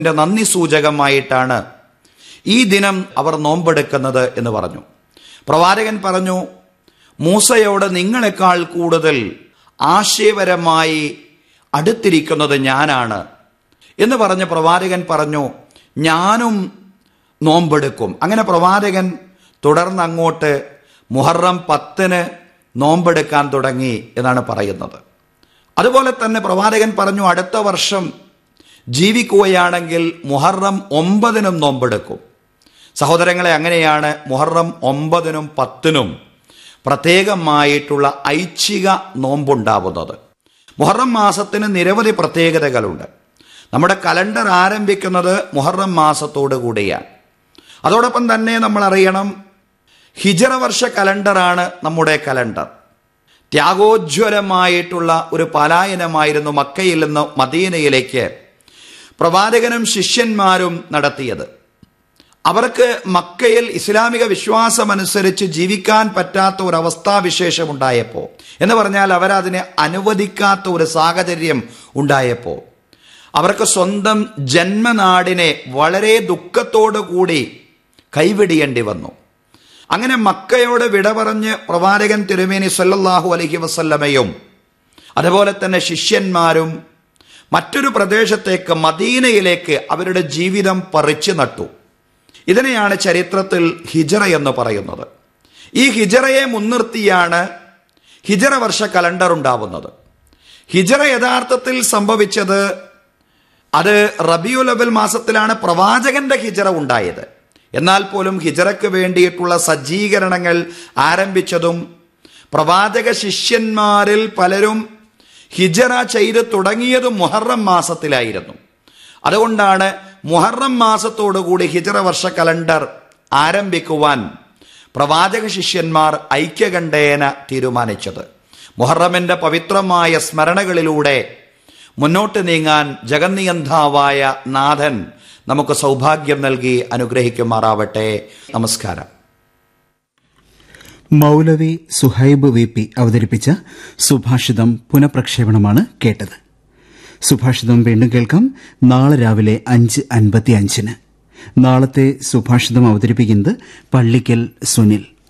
ന്റെ നന്ദി സൂചകമായിട്ടാണ് ഈ ദിനം അവർ നോമ്പെടുക്കുന്നത് എന്ന് പറഞ്ഞു പ്രവാചകൻ പറഞ്ഞു മൂസയോട് നിങ്ങളെക്കാൾ കൂടുതൽ ആശയപരമായി അടുത്തിരിക്കുന്നത് ഞാനാണ് എന്ന് പറഞ്ഞ് പ്രവാചകൻ പറഞ്ഞു ഞാനും നോമ്പെടുക്കും അങ്ങനെ പ്രവാചകൻ തുടർന്ന് അങ്ങോട്ട് മുഹറം പത്തിന് നോമ്പെടുക്കാൻ തുടങ്ങി എന്നാണ് പറയുന്നത് അതുപോലെ തന്നെ പ്രവാചകൻ പറഞ്ഞു അടുത്ത വർഷം ജീവിക്കുകയാണെങ്കിൽ മുഹറം ഒമ്പതിനും നോമ്പെടുക്കും സഹോദരങ്ങളെ അങ്ങനെയാണ് മുഹറം ഒമ്പതിനും പത്തിനും പ്രത്യേകമായിട്ടുള്ള ഐച്ഛിക നോമ്പുണ്ടാവുന്നത് മുഹറം മാസത്തിന് നിരവധി പ്രത്യേകതകളുണ്ട് നമ്മുടെ കലണ്ടർ ആരംഭിക്കുന്നത് മുഹറം മാസത്തോടു കൂടിയാണ് അതോടൊപ്പം തന്നെ നമ്മൾ അറിയണം ഹിജറ വർഷ കലണ്ടറാണ് നമ്മുടെ കലണ്ടർ ത്യാഗോജ്വലമായിട്ടുള്ള ഒരു പലായനമായിരുന്നു മക്കയിൽ നിന്ന് മദീനയിലേക്ക് പ്രവാചകനും ശിഷ്യന്മാരും നടത്തിയത് അവർക്ക് മക്കയിൽ ഇസ്ലാമിക വിശ്വാസമനുസരിച്ച് ജീവിക്കാൻ പറ്റാത്ത ഒരു അവസ്ഥാവിശേഷം ഉണ്ടായപ്പോൾ എന്ന് പറഞ്ഞാൽ അവരതിനെ അനുവദിക്കാത്ത ഒരു സാഹചര്യം ഉണ്ടായപ്പോൾ അവർക്ക് സ്വന്തം ജന്മനാടിനെ വളരെ ദുഃഖത്തോടു കൂടി കൈവിടിയേണ്ടി വന്നു അങ്ങനെ മക്കയോട് വിട പറഞ്ഞ് പ്രവാചകൻ തിരുമേനി സല്ലല്ലാഹു അലൈഹി വസല്ലമയും അതുപോലെ തന്നെ ശിഷ്യന്മാരും മറ്റൊരു പ്രദേശത്തേക്ക് മദീനയിലേക്ക് അവരുടെ ജീവിതം പറിച്ചു നട്ടു ഇതിനെയാണ് ചരിത്രത്തിൽ ഹിജറ എന്ന് പറയുന്നത് ഈ ഹിജറയെ മുൻനിർത്തിയാണ് ഹിജറ വർഷ കലണ്ടർ ഉണ്ടാവുന്നത് ഹിജറ യഥാർത്ഥത്തിൽ സംഭവിച്ചത് അത് റബിയുൽ അവൽ മാസത്തിലാണ് പ്രവാചകന്റെ ഹിജറ ഉണ്ടായത് എന്നാൽ പോലും ഹിജറയ്ക്ക് വേണ്ടിയിട്ടുള്ള സജ്ജീകരണങ്ങൾ ആരംഭിച്ചതും പ്രവാചക ശിഷ്യന്മാരിൽ പലരും ഹിജറ ചെയ്ത് തുടങ്ങിയതും മുഹറം മാസത്തിലായിരുന്നു അതുകൊണ്ടാണ് മുഹറം മാസത്തോടുകൂടി ഹിജറ വർഷ കലണ്ടർ ആരംഭിക്കുവാൻ പ്രവാചക ശിഷ്യന്മാർ ഐക്യകണ്ഠേന തീരുമാനിച്ചത് മുഹറമിന്റെ പവിത്രമായ സ്മരണകളിലൂടെ മുന്നോട്ട് നീങ്ങാൻ ജഗന്നിയന്താവായ നാഥൻ നമുക്ക് സൗഭാഗ്യം നൽകി അനുഗ്രഹിക്കുമാറാവട്ടെ നമസ്കാരം മൗലവി സുഹൈബ് വി പി അവതരിപ്പിച്ച സുഭാഷിതം പുനഃപ്രക്ഷേപണമാണ് കേട്ടത് സുഭാഷിതം വീണ്ടും കേൾക്കാം നാളെ രാവിലെ അഞ്ച് അൻപത്തി അഞ്ചിന് നാളത്തെ സുഭാഷിതം അവതരിപ്പിക്കുന്നത് പള്ളിക്കൽ സുനിൽ